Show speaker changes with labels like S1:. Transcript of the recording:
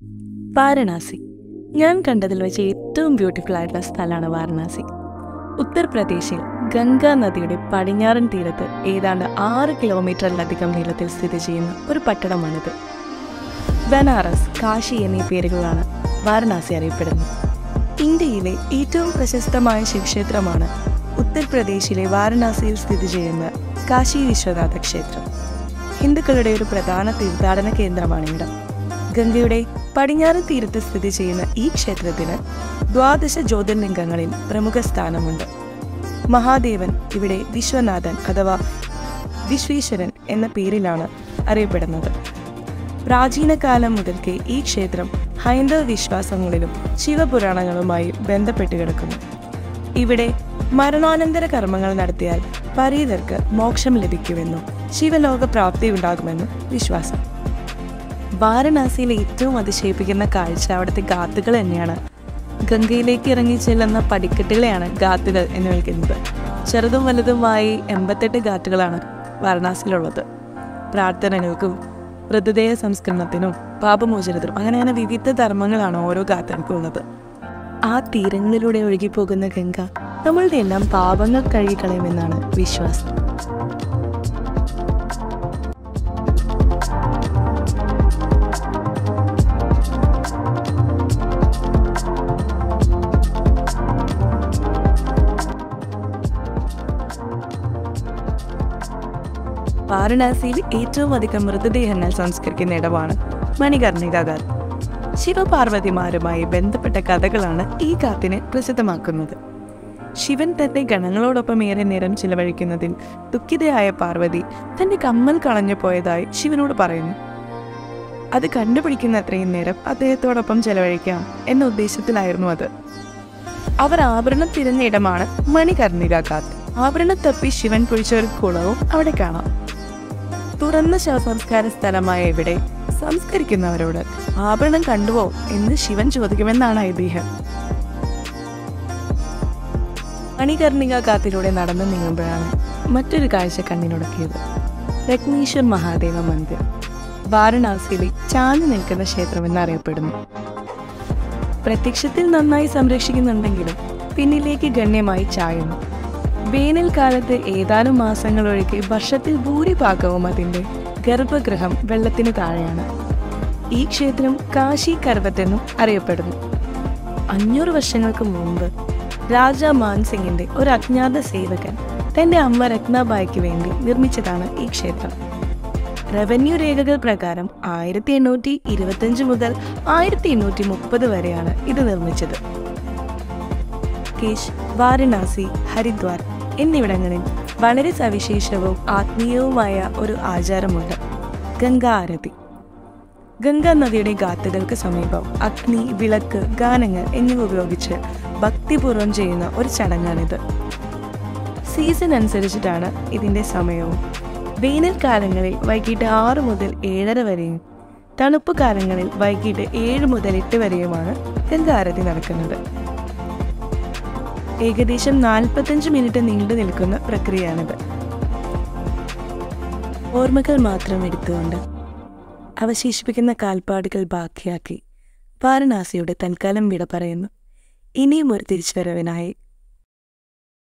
S1: വാരണാസി ഞാൻ കണ്ടതിൽ വെച്ച് ഏറ്റവും ബ്യൂട്ടിഫുൾ ആയിട്ടുള്ള സ്ഥലമാണ് വാരണാസി ഉത്തർപ്രദേശിൽ ഗംഗാ നദിയുടെ പടിഞ്ഞാറൻ തീരത്ത് ഏതാണ്ട് ആറ് കിലോമീറ്ററിലധികം നീളത്തിൽ സ്ഥിതി ചെയ്യുന്ന ഒരു പട്ടണമാണിത് ബനാറസ് കാശി എന്നീ പേരുകളാണ് വാരണാസി അറിയപ്പെടുന്നത് ഇന്ത്യയിലെ ഏറ്റവും പ്രശസ്തമായ ശിവക്ഷേത്രമാണ് ഉത്തർപ്രദേശിലെ വാരണാസിയിൽ സ്ഥിതി ചെയ്യുന്ന കാശി വിശ്വനാഥ ക്ഷേത്രം ഹിന്ദുക്കളുടെ ഒരു പ്രധാന തീർത്ഥാടന കേന്ദ്രമാണ് ഇവിടം ഗംഗയുടെ പടിഞ്ഞാറൻ തീരത്ത് സ്ഥിതി ചെയ്യുന്ന ഈ ക്ഷേത്രത്തിന് ദ്വാദശ ജ്യോതിർലിംഗങ്ങളിൽ പ്രമുഖ സ്ഥാനമുണ്ട് മഹാദേവൻ ഇവിടെ വിശ്വനാഥൻ അഥവാ വിശ്വേശ്വരൻ എന്ന പേരിലാണ് അറിയപ്പെടുന്നത് പ്രാചീന കാലം മുതൽക്കേ ഈ ക്ഷേത്രം ഹൈന്ദവ വിശ്വാസങ്ങളിലും ശിവപുരാണങ്ങളുമായി ബന്ധപ്പെട്ട് കിടക്കുന്നു ഇവിടെ മരണാനന്തര കർമ്മങ്ങൾ നടത്തിയാൽ പരീതർക്ക് മോക്ഷം ലഭിക്കുമെന്നും ശിവലോക പ്രാപ്തി ഉണ്ടാകുമെന്നും വിശ്വാസം വാരണാസിയിലെ ഏറ്റവും അതിശയിപ്പിക്കുന്ന കാഴ്ച അവിടുത്തെ ഗാത്തുകൾ തന്നെയാണ് ഗംഗയിലേക്ക് ഇറങ്ങി ചെല്ലുന്ന പടിക്കെട്ടുകളെയാണ് ഗാത്തുകൾ എന്ന് വിളിക്കുന്നത് ചെറുതും വലുതുമായി എൺപത്തെട്ട് ഗാറ്റുകളാണ് വാരണാസിയിലുള്ളത് പ്രാർത്ഥനകൾക്കും മൃതദേഹ സംസ്കരണത്തിനും പാപമോചനത്തിനും അങ്ങനെ അങ്ങനെ വിവിധ ധർമ്മങ്ങളാണ് ഓരോ ഗാത്തർക്കും ഉള്ളത് ആ തീരങ്ങളിലൂടെ ഒഴുകിപ്പോകുന്ന ഗംഗ നമ്മളുടെ എല്ലാം പാപങ്ങൾ കഴുകിക്കളയുമെന്നാണ് വിശ്വാസം വാരണാസിയിൽ ഏറ്റവും അധികം മൃതദേഹങ്ങൾ സംസ്കരിക്കുന്ന ഇടമാണ് മണികർണിക ഘാട്ട് ശിവപാർവതിമാരുമായി ബന്ധപ്പെട്ട കഥകളാണ് ഈ ഘാത്തിനെ പ്രസിദ്ധമാക്കുന്നത് ശിവൻ തന്റെ ഗണങ്ങളോടൊപ്പം ഏറെ നേരം ചിലവഴിക്കുന്നതിൽ ദുഃഖിതയായ പാർവതി തന്റെ കമ്മൽ കളഞ്ഞു പോയതായി ശിവനോട് പറയുന്നു അത് കണ്ടുപിടിക്കുന്ന അത്രയും നേരം അദ്ദേഹത്തോടൊപ്പം ചെലവഴിക്കാം എന്ന ഉദ്ദേശത്തിലായിരുന്നു അത് അവർ ആഭരണം തിരഞ്ഞ ഇടമാണ് മണികർണിക ഘാത്ത് ആഭരണം തപ്പി ശിവൻ കുഴിച്ച ഒരു കുളവും അവിടെ കാണാം തുറന്ന ശവസംസ്കാര സ്ഥലമായ ഇവിടെ സംസ്കരിക്കുന്നവരോട് ആഭരണം കണ്ടുവോ എന്ന് ശിവൻ ചോദിക്കുമെന്നാണ് ഐതിഹ്യം മണികർണിക കാത്തിലൂടെ നടന്നു നീങ്ങുമ്പോഴാണ് മറ്റൊരു കാഴ്ച കണ്ണിനുടക്കിയത് രത്നീശ്വർ മഹാദേവ മന്ദിർ വാരണാസിയിലെ ചാഞ്ഞു നിൽക്കുന്ന ക്ഷേത്രം എന്നറിയപ്പെടുന്നു പ്രത്യക്ഷത്തിൽ നന്നായി സംരക്ഷിക്കുന്നുണ്ടെങ്കിലും പിന്നിലേക്ക് ഗണ്യമായി ചായുന്നു വേനൽക്കാലത്ത് ഏതാനും മാസങ്ങൾ ഒഴികെ വർഷത്തിൽ ഭൂരിഭാഗവും അതിന്റെ ഗർഭഗൃഹം വെള്ളത്തിന് താഴെയാണ് ഈ ക്ഷേത്രം കാശി കർവത്ത് എന്നും അറിയപ്പെടുന്നു അഞ്ഞൂറ് വർഷങ്ങൾക്ക് മുമ്പ് രാജ മാൻസിംഗിന്റെ ഒരു അജ്ഞാത സേവകൻ തന്റെ അമ്മ രത്നാബായിക്ക് വേണ്ടി നിർമ്മിച്ചതാണ് ഈ ക്ഷേത്രം റവന്യൂ രേഖകൾ പ്രകാരം ആയിരത്തി എണ്ണൂറ്റി ഇരുപത്തിയഞ്ച് മുതൽ ആയിരത്തി എണ്ണൂറ്റി മുപ്പത് വരെയാണ് ഇത് നിർമ്മിച്ചത് കേശ് വാരണാസി ഹരിദ്വാർ എന്നിവിടങ്ങളിൽ വളരെ സവിശേഷവും ആത്മീയവുമായ ഒരു ആചാരമുണ്ട് ഗംഗാ ആരതി ഗംഗാ നദിയുടെ ഗാത്തുകൾക്ക് സമീപം അഗ്നി വിളക്ക് ഗാനങ്ങൾ എന്നിവ ഉപയോഗിച്ച് ഭക്തിപൂർവ്വം ചെയ്യുന്ന ഒരു ചടങ്ങാണിത് സീസൺ അനുസരിച്ചിട്ടാണ് ഇതിന്റെ സമയവും വേനൽക്കാലങ്ങളിൽ വൈകിട്ട് ആറ് മുതൽ ഏഴര വരെയും തണുപ്പ് കാലങ്ങളിൽ വൈകിട്ട് ഏഴ് മുതൽ എട്ട് വരെയുമാണ് ഗംഗാരതി നടക്കുന്നത് ഏകദേശം നാൽപ്പത്തഞ്ച് മിനിറ്റ് നീണ്ടു നിൽക്കുന്ന പ്രക്രിയയാണിത് ഓർമ്മകൾ മാത്രം എടുത്തുകൊണ്ട് അവശേഷിപ്പിക്കുന്ന കാൽപ്പാടുകൾ ബാക്കിയാക്കി വാരണാസിയുടെ തൽക്കാലം വിട പറയുന്നു ഇനിയും ഒരു തിരിച്ചുവരവിനായി